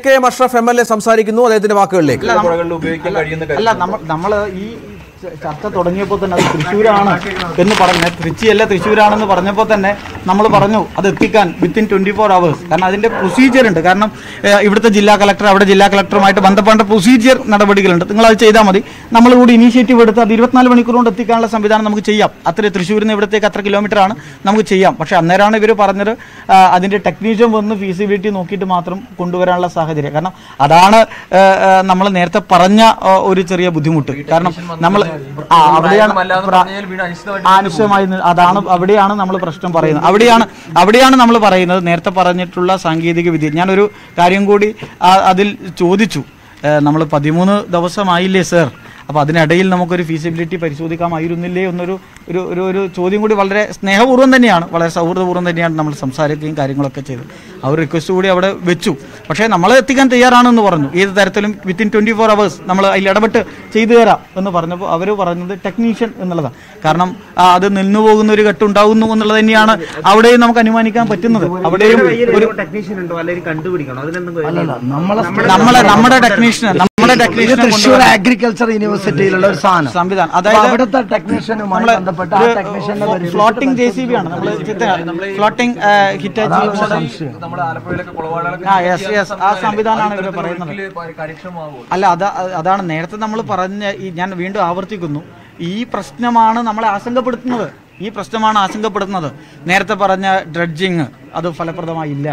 K M Ashraf M L A സംസാരിക്കുന്നു അദ്ദേഹത്തിന്റെ വാക്കുകളിലേക്ക് അല്ല, നമ്മ- പുഴകളിൽ ഉപയോഗിക്കാൻ കഴിയുന്ന അല്ല നമ്മൾ നമ്മൾ ഈ ച- ചർച്ച തുടങ്ങിയപ്പോൾ തന്നെ അത് തൃശ്ശൂരാണ് എന്ന് പറഞ്ഞ തൃച്ചിയല്ല തൃശ്ശൂരാണെന്ന് പറഞ്ഞപ്പോൾ തന്നെ നമ്മൾ പറഞ്ഞു അത് എത്തിക്കാൻ വിത്തിൻ ട്വന്റി ഫോർ അവേഴ്സ് കാരണം അതിന്റെ പ്രൊസീജിയർ ഉണ്ട് കാരണം ഏഹ്, ഇവിടുത്തെ ജില്ലാ കളക്ടർ അവിടെ ജില്ലാ കളക്ടറുമായിട്ട് ബന്ധപ്പെട്ട പ്രൊസീജിയർ നടപടികളുണ്ട് നിങ്ങൾ അത് ചെയ്താൽ മതി നമ്മൾ കൂടി ഇനീഷ്യേറ്റീവ് എടുത്ത് അത് ഇരുപത്തിനാല് മണിക്കൂർ കൊണ്ട് എത്തിക്കാനുള്ള സംവിധാനം നമുക്ക് ചെയ്യാം അത്ര തൃശ്ശൂരിൽ നിന്ന് ഇവിടത്തേക്ക് അത്ര കിലോമീറ്റർ ആണ് നമുക്ക് ചെയ്യാം പക്ഷേ അന്നേരമാണ് ഇവർ പറഞ്ഞത് ആ, അതിന്റെ ടെക്നീഷ്യൻ വന്ന് ഫീസിബിലിറ്റി നോക്കിയിട്ട് മാത്രം കൊണ്ടുവരാനുള്ള സാഹചര്യം കാരണം അതാണ് നമ്മൾ നേരത്തെ പറഞ്ഞ ആ, ഒരു ചെറിയ ബുദ്ധിമുട്ട് കാരണം നമ്മൾ ആ അവിടെയാണ് പ്ര- ആവശ്യമായി നി- അതാണ് അവിടെയാണ് നമ്മൾ പ്രശ്നം പറയുന്നത് അവിടെയാണ് അവിടെയാണ് നമ്മൾ പറയുന്നത് നേരത്തെ പറഞ്ഞിട്ടുള്ള സാങ്കേതിക വിദ്യ ഞാനൊരു കാര്യം കൂടി ആ- അതിൽ ചോദിച്ചു നമ്മൾ പതിമൂന്ന് ദിവസമായില്ലേ സർ അപ്പോൾ അതിനിടയിൽ നമുക്കൊരു ഫീസിബിലിറ്റി പരിശോധിക്കാമായിരുന്നില്ലേ എന്നൊരു ഒരു ഒരു ഒരു ചോദ്യം കൂടി വളരെ സ്നേഹപൂർവ്വം തന്നെയാണ് വളരെ സൗഹൃദപൂർവ്വം തന്നെയാണ് നമ്മൾ സംസാരിക്കുകയും കാര്യങ്ങളൊക്കെ ചെയ്തത് ആ ഒരു റിക്വസ്റ്റ് കൂടി അവിടെ വെച്ചു പക്ഷേ നമ്മൾ എത്തിക്കാൻ തയ്യാറാണെന്ന് പറഞ്ഞു ഏത് തരത്തിലും വിത്തിൻ ട്വൻറ്റി ഫോർ അവേഴ്സ് നമ്മൾ അതിൽ ഇടപെട്ട് ചെയ്തു തരാം എന്ന് പറഞ്ഞപ്പോൾ അവർ പറഞ്ഞത് ടെക്നീഷ്യൻ എന്നുള്ളതാണ് കാരണം ആ, അത് നിന്നു പോകുന്ന ഒരു ഘട്ടുണ്ടാകുന്നു എന്നുള്ളത് തന്നെയാണ് അവിടെയും നമുക്ക് അനുമാനിക്കാൻ പറ്റുന്നത് അവിടെയും ഒരു ടെക്നീഷ്യൻ ഉണ്ടോ അല്ലെങ്കിൽ കണ്ടുപിടിക്കണം അതിനെന്തെങ്കിലും നമ്മളെ നമ്മുടെ ടെക്നീഷ്യൻ നമ്മുടെ ഇത് ടെക്നീഷ്യൻ തൃശ്ശൂർ അഗ്രികൾച്ചർ യൂണിവേഴ്സിറ്റിയിലുള്ള ഒരു സാധനം സംവിധാനം അപ്പൊ അതായത് അവിടുത്തെ ടെക്നീഷ്യനുമായി ബന്ധപ്പെട്ട് ആ ടെക്നീഷ്യന്റെ ഫ്ലോട്ടിംഗ് ജെ സി ബി ആണ് നമ്മൾ ഫ്ലോട്ടിംഗ് ഹിറ്റാച്ചി നമ്മുടെ ആലപ്പുഴയിലൊക്കെ കുളവാടകളൊക്കെ ആ യെസ് യെസ് ആ സംവിധാനമാണ് ഇവർ പറയുന്നത് കാര്യക്ഷമമാകുമോ അല്ല അതാ അതാണ് നേരത്തെ നമ്മൾ പറഞ്ഞ ഈ ഞാൻ വീണ്ടും ആവർത്തിക്കുന്നു ഈ പ്രശ്നമാണ് നമ്മളെ ആശങ്കപ്പെടുത്തുന്നത് ഈ പ്രശ്നമാണ് ആശങ്കപ്പെടുത്തുന്നത് നേരത്തെ പറഞ്ഞ ഡ്രഡ്ജിങ് അത് ഫലപ്രദമായില്ല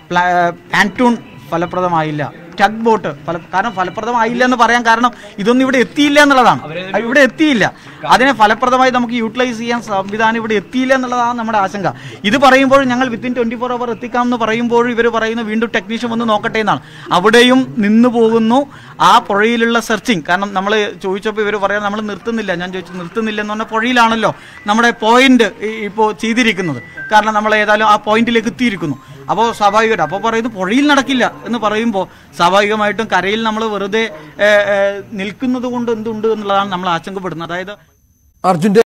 പാൻറ്റൂൺ ഫലപ്രദമായില്ല ടഗ് ബോട്ട് ഫല കാരണം ഫലപ്രദമായില്ല എന്ന് പറയാൻ കാരണം ഇതൊന്നും ഇവിടെ എത്തിയില്ല എന്നുള്ളതാണ് അത് ഇവിടെ എത്തിയില്ല അതിനെ ഫലപ്രദമായി നമുക്ക് യൂട്ടിലൈസ് ചെയ്യാൻ സംവിധാനം ഇവിടെ എത്തിയില്ല എന്നുള്ളതാണ് നമ്മുടെ ആശങ്ക ഇത് പറയുമ്പോൾ ഞങ്ങൾ വിത്തിൻ ട്വന്റി ഫോർ അവർ എത്തിക്കാം എന്ന് പറയുമ്പോൾ ഇവർ പറയുന്നു വീണ്ടും ടെക്നീഷ്യൻ വന്ന് നോക്കട്ടെ എന്നാണ് അവിടെയും നിന്നു പോകുന്നു ആ പുഴയിലുള്ള സെർച്ചിങ് കാരണം നമ്മൾ ചോദിച്ചപ്പോൾ ഇവർ പറയാൻ നമ്മൾ നിർത്തുന്നില്ല ഞാൻ ചോദിച്ചു നിർത്തുന്നില്ല എന്ന് പറഞ്ഞാൽ പുഴയിലാണല്ലോ നമ്മുടെ പോയിന്റ് ഇപ്പോൾ ചെയ്തിരിക്കുന്നത് കാരണം നമ്മൾ ഏതായാലും ആ പോയിന്റിലേക്ക് എത്തിയിരിക്കുന്നു അപ്പോൾ സ്വാഭാവികമായിട്ട് അപ്പോൾ പറയുന്നത് പുഴയിൽ നടക്കില്ല എന്ന് പറയുമ്പോൾ സ്വാഭാവികമായിട്ടും കരയിൽ നമ്മൾ വെറുതെ ഏ, ഏ, നിൽക്കുന്നത് കൊണ്ട് എന്തുണ്ട് എന്നുള്ളതാണ് നമ്മൾ ആശങ്കപ്പെടുന്നത് അതായത് അർജുന്റെ